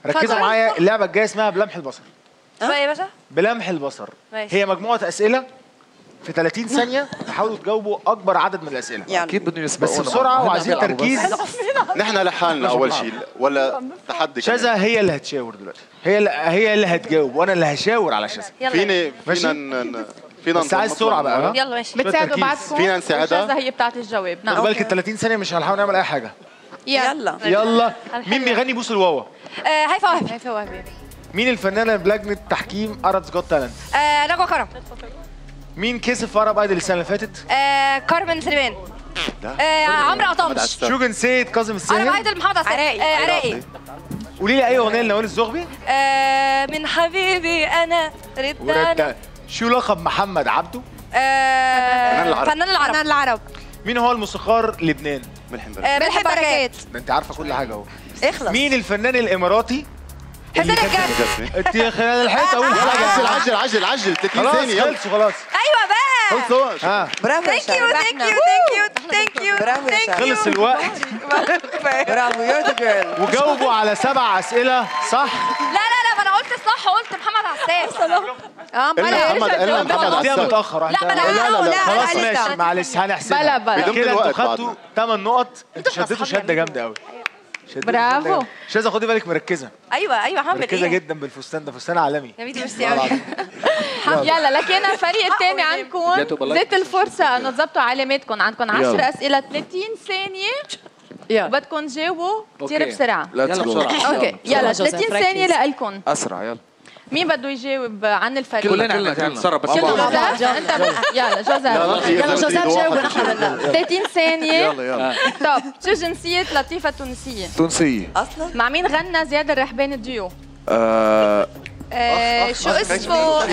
ركزوا اتفضل. معايا اللعبه الجايه اسمها بلمح البصر بقى يا باشا بلمح البصر ماشي. هي مجموعه اسئله في 30 ثانيه تحاولوا تجاوبوا اكبر عدد من الاسئله يلا اكيد بدهم بس يسبقونا بسرعه وعايزين تركيز نحن لحالنا اول شيء ولا تحدي كمان؟ شذا هي اللي هتشاور دلوقتي هي اللي هي اللي هتجاوب وانا اللي هشاور على شذا يلا فيني ماشي. فينا ن- ن- فينا بس عايز نطلع سرعة بقى، مرة؟ ها؟ يلا ماشي بتساعدوا تركيز. بعضكم فينا نساعدها؟ وشذا هي بتعطي الجواب خد نعم بالك ال 30 ثانيه مش هنحاول نعمل اي حاجه يلا يلا مين بيغني بوس الواوا آه، هيفا وهبي هيفا وهبي مين الفنانه بلجنه تحكيم ارتس جوت تالنت آه، نجوى كرم مين كسب في عرب ايدل السنه اللي فاتت آه، كارمن سليمان آه، عمرو عطامش شوجن سيد كاظم عرب الساهر ايدل محمد عسل عراقي. آه، عراقي قولي لي اي اغنيه لنوال الزغبي آه، من حبيبي انا ردان ورد شو لقب محمد عبده آه، العرب. فنان العرب فنان العرب مين هو الموسيقار لبنان ملحم برد. آه، ملحم بركات ده انت عارفه كل حاجه اهو اخلص مين الفنان الاماراتي حسين اللي كان- الجسمي انت يا خلال الحيط اول يلا عجل حاجه عجل عجل عجل 30 خلاص ثانيه يلا خلصوا خلاص ايوه بقى خلصوا ها برافو يا ثانك يو شباب. ثانك يو ثانك يو ثانك يو برافو يا شباب. خلص الوقت برافو يور ذا جيرل وجاوبوا على سبع اسئله صح لا لا لا ما انا قلت صح قلت محمد عساف اه إلا محمد إلا محمد دي عساف متاخر لا، ما أنا لا، لا، لا، خلاص لا، ماشي لسه. معلش هنحسبها بلا، بلا. بدون كده انتوا الوقت خدتوا بعدنا. 8 نقط انتوا شدتوا شده جامده قوي شدتوا برافو. شدة جامدة. شاذة خدي بالك مركزه ايوه ايوه هعمل مركزه ايه جدا بالفستان ده فستان عالمي يا ميدي ميرسي قوي يلا لكن الفريق الثاني عندكم ذات الفرصة انه تظبطوا علاماتكم عندكم 10 يلا. اسئلة 30 ثانية يلا وبدكم تجاوبوا كثير أوكي. بسرعة لا بسرعه اوكي يلا 30 ثانية لإلكم اسرع يلا مين بده يجاوب عن الفريق؟ كلنا كلنا نتصرف بس كله مع بعض. جوزيف انت بس- يلا جوزيف يلا جوزيف جاوب ونحن 30 ثانية يلا يلا طب شو جنسية لطيفة التونسية؟ تونسيه اصلا مع مين غنى زياد الرحباني الديو؟ آه، آه شو اسمه؟ آه،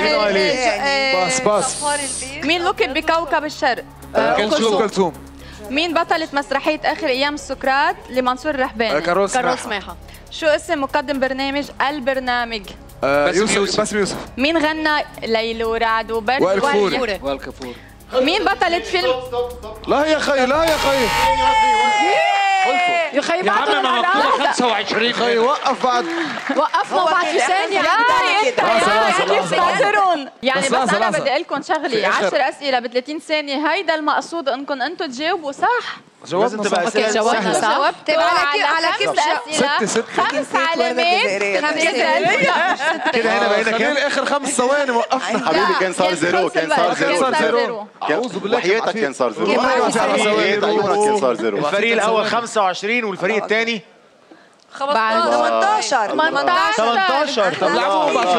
آه، باص باص صفار البيت مين لقب بكوكب الشرق؟ ام كلثوم كلثوم مين بطلة مسرحية آخر أيام سقراط لمنصور آه، الرحباني؟ كارول سماحه سماحه شو اسم مقدم برنامج البرنامج؟ آه، باسم يوسف يوسف. باسم يوسف مين غنى ليل ورعد وبرد وائل كفوري. واليا- والكفور مين بطلة فيلم لا يا خي لا يا خي يا خي يا عم ما مكتوب 25 خي وقف بعد وقفنا بعد في ثانية يا انت يا كيف تعذرون يعني بس بس لحظة، انا لحظة. بدي اقول لكم شغلي في آخر. 10 اسئله ب 30 ثانيه هيدا المقصود انكم انتم تجاوبوا صح لازم تبقى اسئله جاوبنا سهلة. صح. جاوبتوا طيب على كيف- على خمس كيف اسئله ستة ستة خمس ستة وردة علامات جزائرية. خمس ستة. علامات كده هنا بقينا خلينا كام اخر خمس ثواني وقفنا حبيبي كان صار زيرو كان صار كان زيرو صار زيرو. زيرو أعوذ بالله وحياتك كيف كان صار زيرو كيف وحياة عارفين؟ عيونك كان صار زيرو الفريق الاول 25 والفريق الثاني 15 18 18 18 طب لعبوا